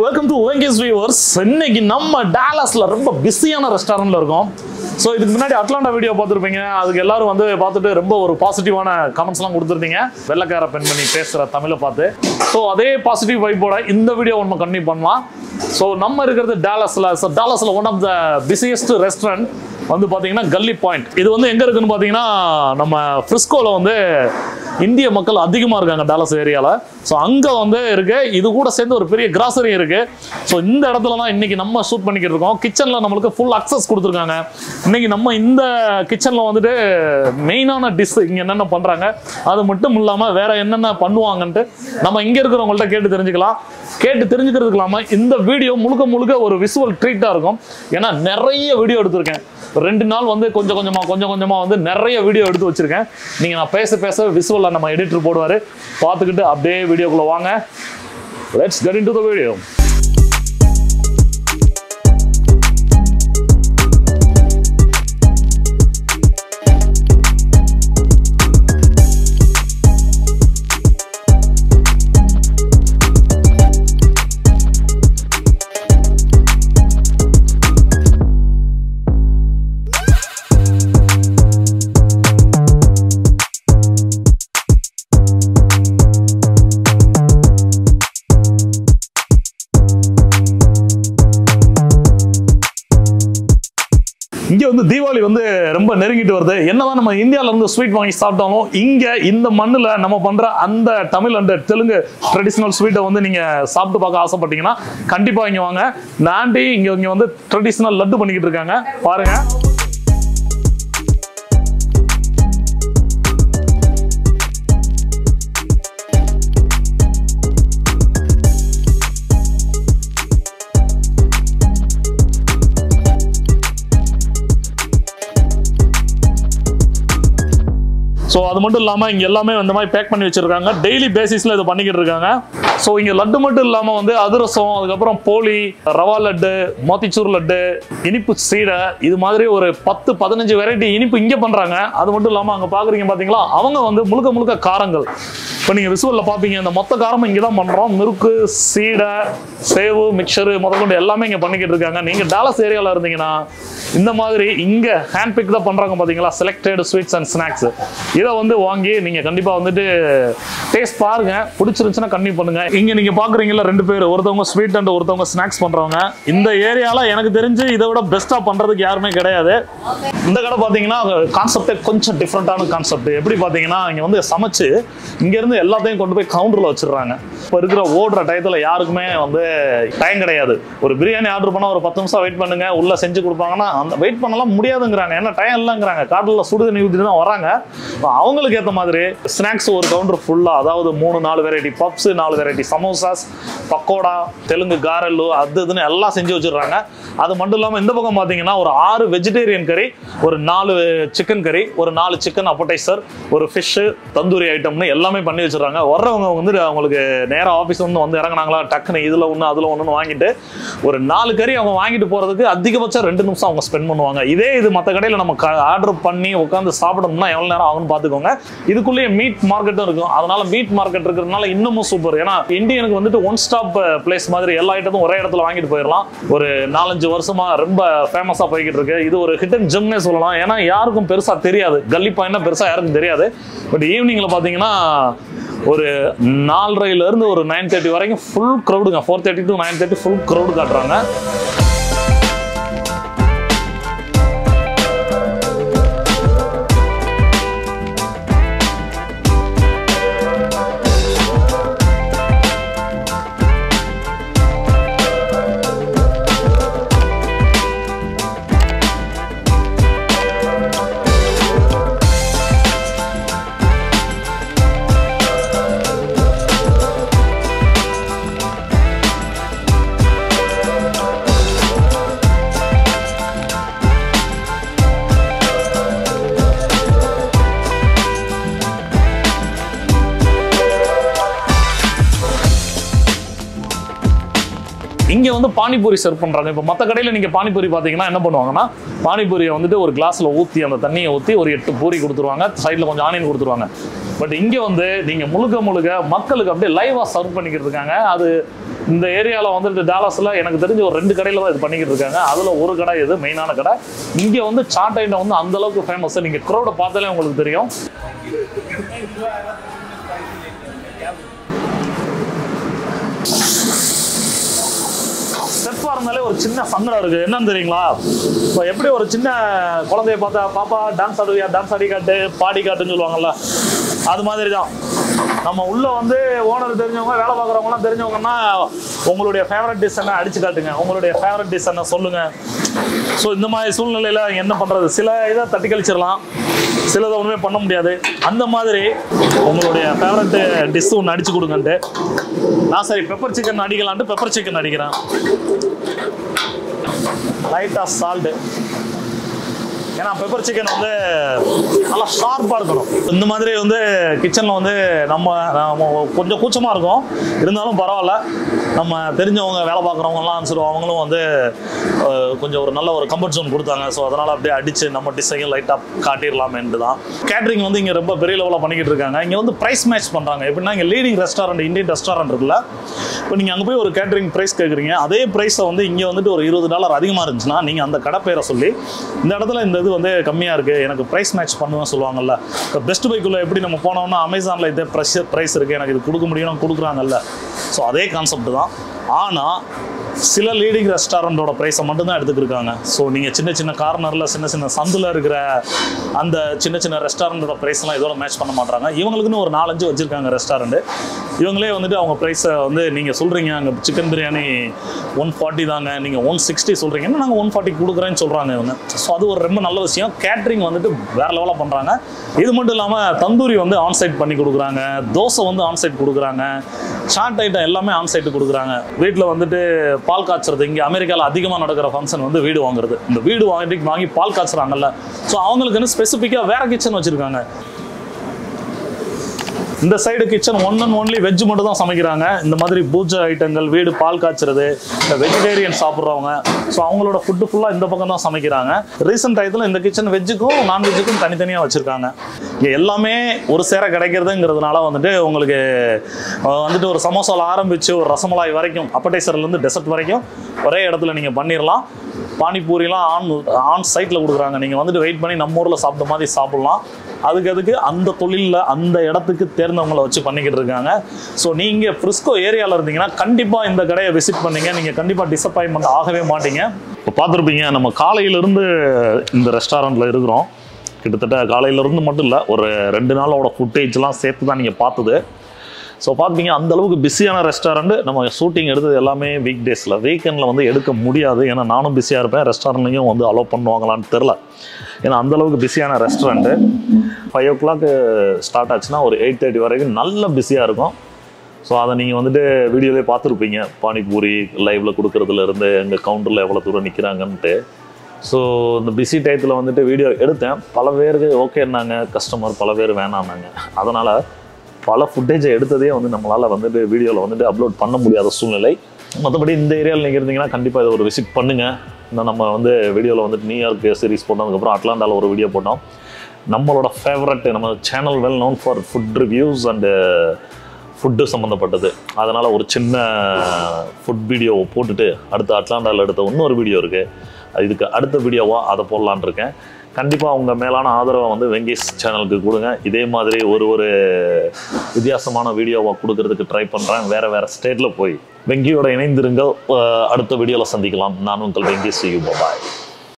welcome to வெங்கேஸ் viewers இன்னைக்கு நம்ம டாலஸ்ல ரொம்ப பிஸியான ரெஸ்டாரண்ட்ல இருக்கோம் ஸோ இதுக்கு முன்னாடி அட்லாண்டா வீடியோ பார்த்துருப்பீங்க அதுக்கு எல்லாரும் வந்து பார்த்துட்டு ரொம்ப ஒரு பாசிட்டிவான கமெண்ட்ஸ்லாம் கொடுத்துருந்தீங்க வெள்ளக்கார பெண்மணி பேசுகிற தமிழை பார்த்து ஸோ அதே பாசிட்டிவ் வைப்போட இந்த வீடியோ ஒன்று கண்டினியூ பண்ணலாம் ஸோ நம்ம இருக்கிறது டாலஸில் ஸோ டாலஸில் one of the busiest restaurant வந்து பார்த்தீங்கன்னா கல்லி பாயிண்ட் இது வந்து எங்கே இருக்குன்னு பார்த்தீங்கன்னா நம்ம ஃப்ரிஸ்கோவில் வந்து இந்திய மக்கள் அதிகமாக இருக்காங்க டாலஸ் ஏரியாவில் ஸோ அங்கே வந்து இருக்கு இது கூட சேர்ந்து ஒரு பெரிய கிராசரி இருக்கு ஸோ இந்த இடத்துல தான் இன்னைக்கு நம்ம ஷூட் பண்ணிக்கிட்டு இருக்கோம் கிச்சனில் நம்மளுக்கு ஃபுல் அக்சஸ் கொடுத்துருக்காங்க இன்னைக்கு நம்ம இந்த கிச்சனில் வந்துட்டு மெயினான டிஷ் இங்கே என்னென்ன பண்ணுறாங்க அது மட்டும் இல்லாமல் வேற என்னென்ன பண்ணுவாங்கன்ட்டு நம்ம இங்கே இருக்கிறவங்கள்ட்ட கேட்டு தெரிஞ்சுக்கலாம் கேட்டு தெரிஞ்சுக்கிறதுக்கு இல்லாமல் இந்த வீடியோ முழுக்க முழுக்க ஒரு விசுவல் ட்ரீட்டாக இருக்கும் ஏன்னா நிறைய வீடியோ எடுத்திருக்கேன் ரெண்டு நாள் வந்து கொஞ்சம் கொஞ்சமாக கொஞ்சம் கொஞ்சமாக வந்து நிறைய வீடியோ எடுத்து வச்சிருக்கேன் நீங்கள் நான் பேச பேச விசுவலில் நம்ம எடிட்டர் போடுவார் பார்த்துக்கிட்டு அப்படியே வீடியோக்குள்ளே வாங்க let's get into the video இங்க வந்து தீபாவளி வந்து ரொம்ப நெருங்கிட்டு வருது என்னதான் நம்ம இந்தியால இருந்து ஸ்வீட் வாங்கி சாப்பிட்டாலும் இங்க இந்த மண்ணுல நம்ம பண்ற அந்த தமிழ் அண்ட் தெலுங்கு ட்ரெடிஷனல் ஸ்வீட்டை வந்து நீங்க சாப்பிட்டு பார்க்க ஆசைப்பட்டீங்கன்னா கண்டிப்பா இங்க வாங்க இந்த ஆண்டி இங்க இங்க வந்து ட்ரெடிஷனல் லட்டு பண்ணிக்கிட்டு இருக்காங்க பாருங்க ஸோ அது மட்டும் இல்லாமல் இங்கே எல்லாமே இந்த மாதிரி பேக் பண்ணி வச்சிருக்காங்க டெய்லி பேசிஸில் இதை பண்ணிக்கிட்டு இருக்காங்க ஸோ இங்கே லட்டு மட்டும் இல்லாமல் வந்து அதிரசம் அதுக்கப்புறம் போலி ரவா லட்டு மோத்திச்சூர் லட்டு இனிப்பு சீடை இது மாதிரி ஒரு பத்து பதினஞ்சு வெரைட்டி இனிப்பு இங்கே பண்ணுறாங்க அது மட்டும் இல்லாமல் அங்கே பார்க்குறீங்க பார்த்தீங்களா அவங்க வந்து முழுக்க முழுக்க காரங்கள் இப்போ நீங்கள் விசுவலில் பார்ப்பீங்க இந்த மொத்த காரமும் இங்கே தான் பண்ணுறோம் முறுக்கு சீடை சேவு மிக்சரு முதற்கொண்டு எல்லாமே இங்கே பண்ணிக்கிட்டு இருக்காங்க நீங்கள் டாலஸ் ஏரியாவில் இருந்தீங்கன்னா இந்த மாதிரி இங்கே ஹேண்ட் பிக் தான் பண்ணுறாங்க பார்த்தீங்களா செலக்டட் ஸ்வீட்ஸ் அண்ட் ஸ்நாக்ஸ் இதை வந்து வாங்கி நீங்கள் கண்டிப்பாக வந்துட்டு டேஸ்ட் பாருங்க பிடிச்சிருந்துச்சுன்னா கண்டிப்பாக பண்ணுங்க இங்கே நீங்கள் பார்க்குறீங்களா ரெண்டு பேர் ஒருத்தவங்க ஸ்வீட் அண்ட் ஒருத்தவங்க ஸ்நாக்ஸ் பண்ணுறவங்க இந்த ஏரியாவில் எனக்கு தெரிஞ்சு இதை விட பெஸ்ட்டாக பண்ணுறதுக்கு யாருமே கிடையாது இந்த கடை பார்த்தீங்கன்னா கான்செப்டே கொஞ்சம் டிஃப்ரெண்ட்டான கான்செப்ட் எப்படி பார்த்தீங்கன்னா இங்கே வந்து சமைச்சு இங்கேருந்து எல்லாத்தையும் கொண்டு போய் கவுண்டரில் வச்சிடுறாங்க இப்போ இருக்கிற ஓடுற டயத்தில் யாருக்குமே வந்து டைம் கிடையாது ஒரு பிரியாணி ஆர்டர் பண்ணால் ஒரு பத்து நிமிஷம் வெயிட் பண்ணுங்க உள்ள செஞ்சு கொடுப்பாங்கன்னா அந்த வெயிட் பண்ணலாம் முடியாதுங்கிறாங்க ஏன்னா டைம் இல்லைங்கிறாங்க காட்டில் சுடு தண்ணி ஊற்றிட்டு தான் வராங்க அப்ப அவங்களுக்கு ஏற்ற மாதிரி ஸ்நாக்ஸ் ஒரு கவுண்டர் ஃபுல்லாக அதாவது மூணு நாலு வெரைட்டி பப்ஸ் நாலு வெரைட்டி சமோசாஸ் பக்கோடா தெலுங்கு காரல்லு அது இதுன்னு எல்லாம் செஞ்சு வச்சிடுறாங்க அது மட்டும் இல்லாமல் இந்த பக்கம் பார்த்தீங்கன்னா ஒரு ஆறு வெஜிடேரியன் கறி ஒரு நாலு சிக்கன் கறி ஒரு நாலு சிக்கன் அப்படைசர் ஒரு ஃபிஷ்ஷு தந்தூரி ஐட்டம்னு எல்லாமே பண்ணி வச்சிடுறாங்க வர்றவங்க வந்து அவங்களுக்கு நேராக ஆஃபீஸ் வந்து வந்து இறங்குனாங்களா டக்குன்னு இதில் ஒன்று அதில் ஒன்றுன்னு வாங்கிட்டு ஒரு நாலு கறி அவங்க வாங்கிட்டு போகிறதுக்கு அதிகபட்சம் ரெண்டு நிமிஷம் அவங்க ஸ்பெண்ட் பண்ணுவாங்க இதே இது மற்ற கடையில் நம்ம ஆர்டர் பண்ணி உட்காந்து சாப்பிடணும்னா எவ்வளோ நேரம் ஆகும்னு பார்த்துக்கோங்க இதுக்குள்ளேயே மீட் மார்க்கெட்டும் இருக்கும் அதனால மீட் மார்க்கெட் இருக்கிறதுனால இன்னமும் சூப்பர் ஏன்னா இந்தியனுக்கு வந்துட்டு ஒன் ஸ்டாப் பிளேஸ் மாதிரி எல்லா ஐட்டமும் ஒரே இடத்துல வாங்கிட்டு போயிடலாம் ஒரு நாலஞ்சு வருஷமா ரொம்ப ஃபேமஸாக போய்கிட்டு இருக்கு இது ஒரு ஹிடன் ஜிம்னே சொல்லலாம் ஏன்னா யாருக்கும் பெருசா தெரியாது கல்லி பாயிண்ட்னா பெருசா யாருக்கும் தெரியாது பட் ஈவினிங்ல பாத்தீங்கன்னா ஒரு நாலரைல இருந்து ஒரு நைன் தேர்ட்டி வரைக்கும் ஃபுல் க்ரௌடுங்க four thirty to nine thirty full crowd காட்டுறாங்க இங்க வந்து பானிபூரி சர்வ் பண்றாங்க இப்போ மற்ற கடையில நீங்க பானிபூரி பாத்தீங்கன்னா என்ன பண்ணுவாங்கன்னா பானிபூரியை வந்துட்டு ஒரு கிளாஸ்ல ஊத்தி அந்த தண்ணியை ஊத்தி ஒரு எட்டு பூரி கொடுத்துருவாங்க சைடுல கொஞ்சம் ஆனியன் கொடுத்துருவாங்க பட் இங்க வந்து நீங்க முழுக்க முழுக்க மக்களுக்கு அப்படியே லைவா சர்வ் பண்ணிக்கிட்டு இருக்காங்க அது இந்த ஏரியாவில் வந்துட்டு டாலஸில் எனக்கு தெரிஞ்ச ஒரு ரெண்டு கடையில் தான் இது பண்ணிக்கிட்டு இருக்காங்க அதில் ஒரு கடை இது மெயினான கடை இங்கே வந்து சாட் ஐட்டம் வந்து அந்த அளவுக்கு ஃபேமஸ் நீங்கள் க்ரௌடை பார்த்தாலே உங்களுக்கு தெரியும் ஸ்டெப்பாக இருந்தாலே ஒரு சின்ன சங்கடம் இருக்குது என்னன்னு தெரியுங்களா இப்போ எப்படி ஒரு சின்ன குழந்தைய பார்த்தா பாப்பா டான்ஸ் ஆடுவியா டான்ஸ் ஆடி காட்டு பாடி காட்டுன்னு சொல்லுவாங்கல்ல அது மாதிரி தான் நம்ம உள்ள வந்து ஓனர் தெரிஞ்சவங்க வேலை பார்க்குறவங்களாம் தெரிஞ்சவங்கன்னா உங்களுடைய ஃபேவரட் டிஷ் என்ன அடிச்சு காட்டுங்க உங்களுடைய ஃபேவரட் டிஷ் என்ன சொல்லுங்க ஸோ இந்த மாதிரி சூழ்நிலையில் என்ன பண்ணுறது சில இதை தட்டி கழிச்சிடலாம் சிலதை ஒன்றுமே பண்ண முடியாது அந்த மாதிரி உங்களுடைய ஃபேவரட் டிஷ் ஒன்று அடிச்சு கொடுங்கன்ட்டு நான் சரி பெப்பர் சிக்கன் அடிக்கலான்ட்டு பெப்பர் சிக்கன் அடிக்கிறேன் லைட்டாக சால்ட்டு ஏன்னா பெப்பர் சிக்கன் வந்து நல்லா ஷார்ப்பாக இருக்கணும் இந்த மாதிரி வந்து கிச்சனில் வந்து நம்ம நம்ம கொஞ்சம் கூச்சமாக இருக்கும் இருந்தாலும் பரவாயில்ல நம்ம தெரிஞ்சவங்க வேலை பார்க்குறவங்கலாம் சரி அவங்களும் வந்து அஹ், கொஞ்சம் ஒரு நல்ல ஒரு கம்ஃபர்ட் ஜோன் கொடுத்தாங்க ஸோ அதனால் அப்படியே அடித்து நம்ம டிஷ்ஷையும் லைட்டாக காட்டிடலாமேன்ட்டு தான் கேட்ரிங் வந்து இங்கே ரொம்ப பெரிய லெவலில் பண்ணிக்கிட்டு இருக்காங்க இங்கே வந்து ப்ரைஸ் மேட்ச் பண்ணுறாங்க எப்படின்னா இங்கே லீடிங் ரெஸ்டாரண்ட் இந்தியன் ரெஸ்டாரண்ட் இருக்குல்ல இப்போ நீங்கள் அங்கே போய் ஒரு கேட்ரிங் ப்ரைஸ் கேட்குறீங்க அதே ப்ரைஸை வந்து இங்கே வந்துட்டு ஒரு இருபது டாலர் அதிகமாக இருந்துச்சுன்னா நீங்கள் அந்த கடை பேரை சொல்லி இந்த இடத்துல இந்த இது வந்து கம்மியாக இருக்குது எனக்கு ப்ரைஸ் மேட்ச் பண்ணுவேன் சொல்லுவாங்கல்ல இப்போ பெஸ்ட் பைக்குள்ளே எப்படி நம்ம போனோம்னா அமேசானில் இதே ப்ரைஸ் ப்ரைஸ் இருக்குது எனக்கு இது கொடுக்க முடியும் கொடுக்குறாங்கல்ல ஸோ அதே கான்செப்ட் தான் ஆனால் சில லீடிங் ரெஸ்டாரண்ட்டோட ப்ரைஸை மட்டும்தான் எடுத்துக்கிருக்காங்க ஸோ நீங்கள் சின்ன சின்ன கார்னரில் சின்ன சின்ன சந்தில் இருக்கிற அந்த சின்ன சின்ன ரெஸ்டாரண்ட்டோட ப்ரைஸ்லாம் இதோட மேட்ச் பண்ண மாட்டாங்க இவங்களுக்குன்னு ஒரு நாலஞ்சு வச்சுருக்காங்க ரெஸ்டாரண்ட்டு இவங்களே வந்துட்டு அவங்க ப்ரைஸை வந்து நீங்கள் சொல்கிறீங்க அங்கே சிக்கன் பிரியாணி ஒன் ஃபார்ட்டி தாங்க நீங்கள் ஒன் சிக்ஸ்டி சொல்கிறீங்கன்னா நாங்கள் ஒன் ஃபார்ட்டி கொடுக்குறேன்னு சொல்கிறாங்க இவங்க ஸோ அது ஒரு ரொம்ப நல்ல விஷயம் கேட்ரிங் வந்துட்டு வேறு லெவலாக பண்ணுறாங்க இது மட்டும் இல்லாமல் தந்தூரி வந்து ஆன்சைட் பண்ணி கொடுக்குறாங்க தோசை வந்து ஆன்சைட் கொடுக்குறாங்க சாட் ஐட்டம் எல்லாமே ஆன்சைட் கொடுக்குறாங்க வீட்டில் வந்துட்டு பால் காய்ச்சறது இங்கே அமெரிக்காவில் அதிகமாக நடக்கிற ஃபங்க்ஷன் வந்து வீடு வாங்குறது இந்த வீடு வாங்கி வாங்கி பால் காய்ச்சுறாங்கல்ல ஸோ அவங்களுக்குன்னு ஸ்பெசிஃபிக்காக வேற கிச்சன் வச்சுருக்காங்க இந்த side kitchen one and only veg மட்டும் தான் சமைக்கிறாங்க இந்த மாதிரி பூஜை ஐட்டங்கள் வீடு பால் காய்ச்சறது வெஜிடேரியன் சாப்பிட்றவங்க ஸோ அவங்களோட ஃபுட்டு ஃபுல்லாக இந்த பக்கம் தான் சமைக்கிறாங்க ரீசெண்ட் டயத்தில் இந்த கிச்சன் வெஜ்ஜுக்கும் நான்வெஜ்ஜுக்கும் தனித்தனியாக வச்சுருக்காங்க இங்கே எல்லாமே ஒரு சேர கிடைக்கிறதுங்கிறதுனால வந்துட்டு உங்களுக்கு அஹ், வந்துட்டு ஒரு சமோசாவில் ஆரம்பித்து ஒரு ரசமலாய் வரைக்கும் அப்படைசர்லேருந்து டெசர்ட் வரைக்கும் ஒரே இடத்துல நீங்கள் பண்ணிடலாம் பானிபூரிலாம் ஆன் ஆன் சைட்டில் கொடுக்குறாங்க நீங்கள் வந்துட்டு வெயிட் பண்ணி நம்ம ஊரில் சாப்பிட்ட மாதிரி சாப்பிட்லாம் அதுக்கு அதுக்கு அந்த தொழிலில் அந்த இடத்துக்கு தேர்ந்தவங்களை வச்சு பண்ணிக்கிட்டு இருக்காங்க ஸோ நீங்கள் ஃப்ரிஸ்கோ ஏரியாவில் இருந்தீங்கன்னா கண்டிப்பாக இந்த கடையை விசிட் பண்ணீங்க நீங்கள் கண்டிப்பாக டிசப்பாயின்மெண்ட் ஆகவே மாட்டீங்க இப்போ பார்த்துருப்பீங்க நம்ம காலையிலேருந்து இந்த ரெஸ்டாரண்ட்டில் இருக்கிறோம் கிட்டத்தட்ட காலையிலேருந்து மட்டும் இல்லை ஒரு ரெண்டு நாளோட ஃபுட்டேஜ்லாம் சேர்த்து தான் நீங்கள் பார்த்தது ஸோ பார்த்தீங்க அந்த அளவுக்கு பிஸியான ரெஸ்டாரண்ட் நம்ம ஷூட்டிங் எடுத்தது எல்லாமே வீக் டேஸில் வீக்கெண்டில் வந்து எடுக்க முடியாது ஏன்னா நானும் பிஸியாக இருப்பேன் ரெஸ்டாரண்ட்லையும் வந்து அலோவ் பண்ணுவாங்களான்னு தெரில ஏன்னா அந்த அளவுக்கு பிஸியான restaurant five o'clock start ஆச்சுன்னா ஒரு எயிட் தேர்ட்டி வரைக்கும் நல்ல பிஸியாக இருக்கும் ஸோ அதை நீங்கள் வந்துட்டு வீடியோலேயே பார்த்துருப்பீங்க பானிபூரி லைவில் கொடுக்குறதுலேருந்து எங்கள் கவுண்டரில் எவ்வளோ தூரம் நிற்கிறாங்கன்ட்டு ஸோ இந்த பிஸி டயத்தில் வந்துட்டு வீடியோ எடுத்தேன் பல பேருக்கு ஓகேன்னாங்க கஸ்டமர் பல பேர் வேணான்னாங்க அதனால் பல ஃபுட்டேஜை எடுத்ததே வந்து நம்மளால் வந்துட்டு வீடியோவில் வந்துட்டு அப்லோட் பண்ண முடியாத சூழ்நிலை மற்றபடி இந்த ஏரியாவில் நீங்கள் இருந்தீங்கன்னா கண்டிப்பாக இதை ஒரு விசிட் பண்ணுங்கள் இன்னும் நம்ம வந்து வீடியோவில் வந்துட்டு நியூயார்க் சீரிஸ் போட்டதுக்கப்புறம் அட்லாண்டாவில் ஒரு வீடியோ போட்டோம் நம்மளோட ஃபேவரட் நம்ம channel well known for food reviews and food சம்மந்தப்பட்டது அதனால் ஒரு சின்ன ஃபுட் வீடியோவை போட்டுட்டு அடுத்து அட்லாண்டாவில் எடுத்த இன்னொரு வீடியோ இருக்குது இதுக்கு அடுத்த வீடியோவாக அதை போடலான்னு இருக்கேன் கண்டிப்பாக உங்கள் மேலான ஆதரவை வந்து வெங்கேஷ் சேனலுக்கு கொடுங்க இதே மாதிரி ஒரு ஒரு வித்தியாசமான வீடியோவை கொடுக்கறதுக்கு ட்ரை பண்ணுறேன் வேறு வேறு ஸ்டேட்டில் போய் வெங்கியோட இணைந்திருங்க அஹ் அடுத்த வீடியோவில் சந்திக்கலாம் நான் உங்கள் வெங்கேஷ் யூ பாய்